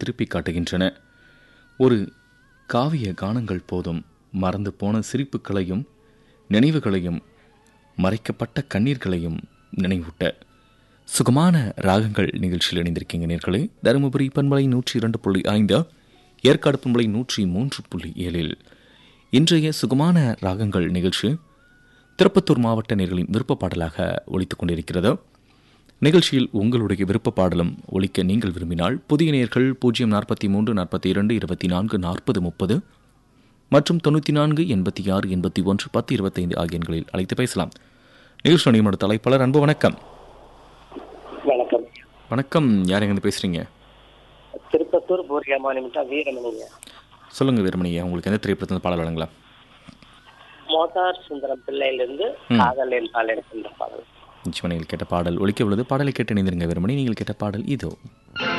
திருப்பி காட்டுகின்றன ஒரு காவிய கானங்கள் போதும் மறந்து போன சிரிப்புகளையும் நினைவுகளையும் மறைக்கப்பட்ட கண்ணீர்களையும் நினைவூட்ட சுகமான ராகங்கள் நிகழ்ச்சியில் இணைந்திருக்கீங்க நேர்களே தருமபுரி பண்பலை நூற்றி இரண்டு புள்ளி ஐந்து ஏற்காடு பண்பலை நூற்றி மூன்று புள்ளி ஏழில் இன்றைய சுகமான ராகங்கள் நிகழ்ச்சி திருப்பத்தூர் மாவட்ட நேர்களின் விருப்ப பாடலாக ஒலித்துக் கொண்டிருக்கிறது நிகழ்ச்சியில் உங்களுடைய விருப்ப பாடலும் ஒலிக்க நீங்கள் விரும்பினால் புதிய நேர்கள் பூஜ்ஜியம் நாற்பத்தி மூன்று நாற்பத்தி இரண்டு இருபத்தி நான்கு நாற்பது முப்பது மற்றும் தொண்ணூற்றி நான்கு எண்பத்தி ஆறு எண்பத்தி ஒன்று பத்து இருபத்தைந்து ஆகிய எண்களில் அழைத்து பேசலாம் நிகழ்ச்சி நியமன தலைப்பாளர் அன்பு வணக்கம் வணக்கம் வணக்கம் யார் எங்கேருந்து பேசுறீங்க திருப்பத்தூர் பூர்கமா நிமிஷம் வீரமணிங்க சொல்லுங்க வீரமணியா உங்களுக்கு எந்த திரைப்படத்தில் பாடல் வழங்கலாம் மோட்டார் சுந்தரம் பிள்ளையிலிருந்து காதல் என் பால் எடுக்கின்ற பாடல் நிச்சயமாக நீங்கள் கேட்ட பாடல் ஒலிக்க உள்ளது பாடலை கேட்டு இணைந்திருங்க வீரமணி நீங்கள் கேட்ட பாடல் இதோ